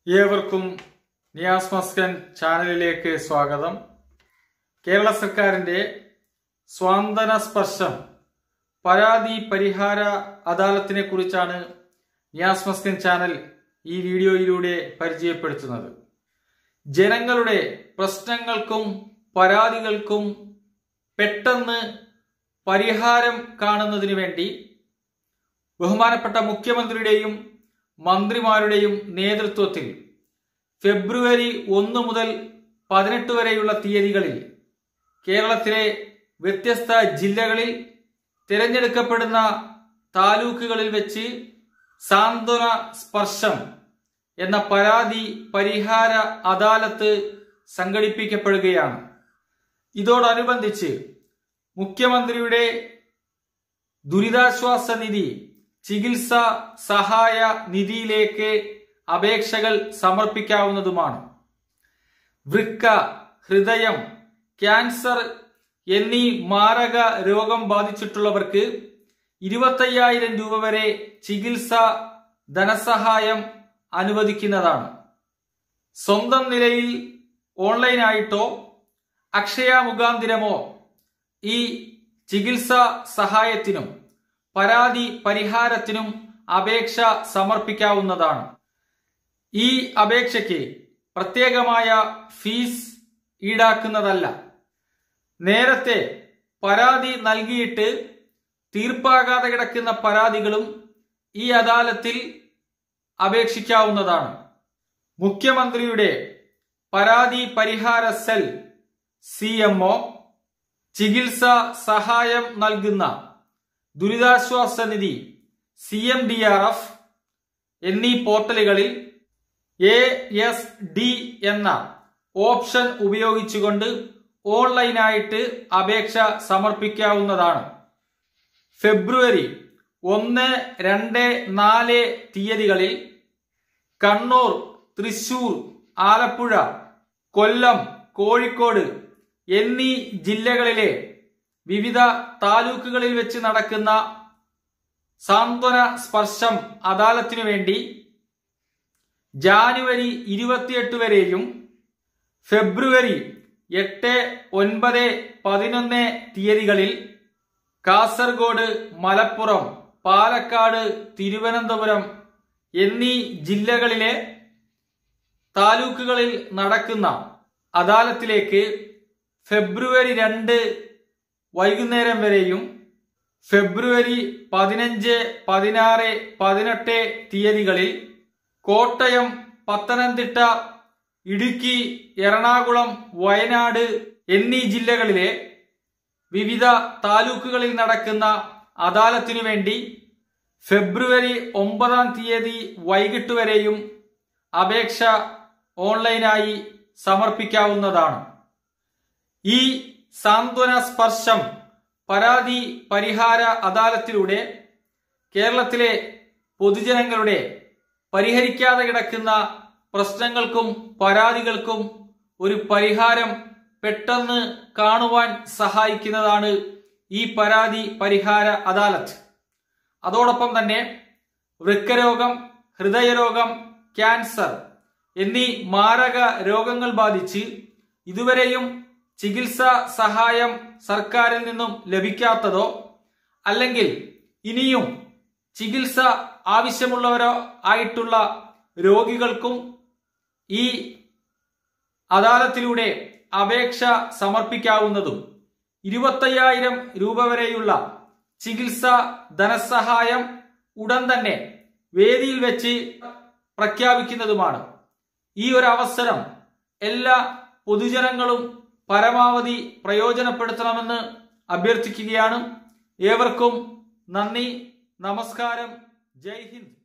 ഏവർക്കും നിയാസ് മസ്കൻ ചാനലിലേക്ക് സ്വാഗതം കേരള സർക്കാരിന്റെ സ്വാന്തന സ്പർശം പരാതി പരിഹാര അദാലത്തിനെ കുറിച്ചാണ് നിയാസ് മസ്കൻ ചാനൽ ഈ വീഡിയോയിലൂടെ പരിചയപ്പെടുത്തുന്നത് ജനങ്ങളുടെ പ്രശ്നങ്ങൾക്കും പരാതികൾക്കും പെട്ടെന്ന് പരിഹാരം കാണുന്നതിന് വേണ്ടി ബഹുമാനപ്പെട്ട മുഖ്യമന്ത്രിയുടെയും മന്ത്രിമാരുടെയും നേതൃത്വത്തിൽ ഫെബ്രുവരി ഒന്ന് മുതൽ പതിനെട്ട് വരെയുള്ള തീയതികളിൽ കേരളത്തിലെ വ്യത്യസ്ത ജില്ലകളിൽ തിരഞ്ഞെടുക്കപ്പെടുന്ന താലൂക്കുകളിൽ വെച്ച് സാന്ത്വന സ്പർശം എന്ന പരാതി പരിഹാര അദാലത്ത് സംഘടിപ്പിക്കപ്പെടുകയാണ് ഇതോടനുബന്ധിച്ച് മുഖ്യമന്ത്രിയുടെ ദുരിതാശ്വാസ നിധി ചികിത്സ സഹായ നിധിയിലേക്ക് അപേക്ഷകൾ സമർപ്പിക്കാവുന്നതുമാണ് വൃക്ക ഹൃദയം ക്യാൻസർ എന്നീ മാരക രോഗം ബാധിച്ചിട്ടുള്ളവർക്ക് ഇരുപത്തയ്യായിരം രൂപ വരെ ചികിത്സ ധനസഹായം അനുവദിക്കുന്നതാണ് സ്വന്തം നിലയിൽ ഓൺലൈനായിട്ടോ അക്ഷയ മുഖാന്തിരമോ ഈ ചികിത്സാ സഹായത്തിനും പരാതി പരിഹാരത്തിനും അപേക്ഷ സമർപ്പിക്കാവുന്നതാണ് ഈ അപേക്ഷയ്ക്ക് പ്രത്യേകമായ ഫീസ് ഈടാക്കുന്നതല്ല നേരത്തെ പരാതി നൽകിയിട്ട് തീർപ്പാകാതെ കിടക്കുന്ന പരാതികളും ഈ അദാലത്തിൽ അപേക്ഷിക്കാവുന്നതാണ് മുഖ്യമന്ത്രിയുടെ പരാതി പരിഹാര സെൽ സി എംഒ ചികിത്സ സഹായം നൽകുന്ന ദുരിതാശ്വാസ നിധി C M D R F എന്നീ പോർട്ടലുകളിൽ എ എസ് ഡി എന്ന ഓപ്ഷൻ ഉപയോഗിച്ചുകൊണ്ട് ഓൺലൈനായിട്ട് അപേക്ഷ സമർപ്പിക്കാവുന്നതാണ് ഫെബ്രുവരി ഒന്ന് രണ്ട് നാല് തീയതികളിൽ കണ്ണൂർ തൃശൂർ ആലപ്പുഴ കൊല്ലം കോഴിക്കോട് എന്നീ ജില്ലകളിലെ വിവിധ താലൂക്കുകളിൽ വെച്ച് നടക്കുന്ന സാന്ത്വന സ്പർശം അദാലത്തിനു വേണ്ടി ജാനുവരി ഇരുപത്തിയെട്ട് വരെയും ഫെബ്രുവരി എട്ട് ഒൻപത് പതിനൊന്ന് തീയതികളിൽ കാസർഗോഡ് മലപ്പുറം പാലക്കാട് തിരുവനന്തപുരം എന്നീ ജില്ലകളിലെ താലൂക്കുകളിൽ നടക്കുന്ന അദാലത്തിലേക്ക് ഫെബ്രുവരി രണ്ട് വൈകുന്നേരം വരെയും ഫെബ്രുവരി പതിനഞ്ച് പതിനാറ് പതിനെട്ട് തീയതികളിൽ കോട്ടയം പത്തനംതിട്ട ഇടുക്കി എറണാകുളം വയനാട് എന്നീ ജില്ലകളിലെ വിവിധ താലൂക്കുകളിൽ നടക്കുന്ന അദാലത്തിനു വേണ്ടി ഫെബ്രുവരി ഒമ്പതാം തീയതി വൈകിട്ട് വരെയും അപേക്ഷ ഓൺലൈനായി സമർപ്പിക്കാവുന്നതാണ് ഈ സാന്ത്വന സ്പർശം പരാതി പരിഹാര അദാലത്തിലൂടെ കേരളത്തിലെ പൊതുജനങ്ങളുടെ പരിഹരിക്കാതെ കിടക്കുന്ന പ്രശ്നങ്ങൾക്കും പരാതികൾക്കും ഒരു പരിഹാരം പെട്ടെന്ന് കാണുവാൻ സഹായിക്കുന്നതാണ് ഈ പരാതി പരിഹാര അദാലത്ത് അതോടൊപ്പം തന്നെ വൃക്കരോഗം ഹൃദയരോഗം ക്യാൻസർ എന്നീ മാരക രോഗങ്ങൾ ബാധിച്ച് ഇതുവരെയും ചികിത്സാ സഹായം സർക്കാരിൽ നിന്നും ലഭിക്കാത്തതോ അല്ലെങ്കിൽ ഇനിയും ചികിത്സ ആവശ്യമുള്ളവരോ ആയിട്ടുള്ള രോഗികൾക്കും ഈ അദാലത്തിലൂടെ അപേക്ഷ സമർപ്പിക്കാവുന്നതും ഇരുപത്തയ്യായിരം രൂപ വരെയുള്ള ചികിത്സ ധനസഹായം ഉടൻ തന്നെ വേദിയിൽ വെച്ച് പ്രഖ്യാപിക്കുന്നതുമാണ് ഈ ഒരു അവസരം എല്ലാ പൊതുജനങ്ങളും പരമാവധി പ്രയോജനപ്പെടുത്തണമെന്ന് അഭ്യർത്ഥിക്കുകയാണ് ഏവർക്കും നന്ദി നമസ്കാരം ജയ് ഹിന്ദ്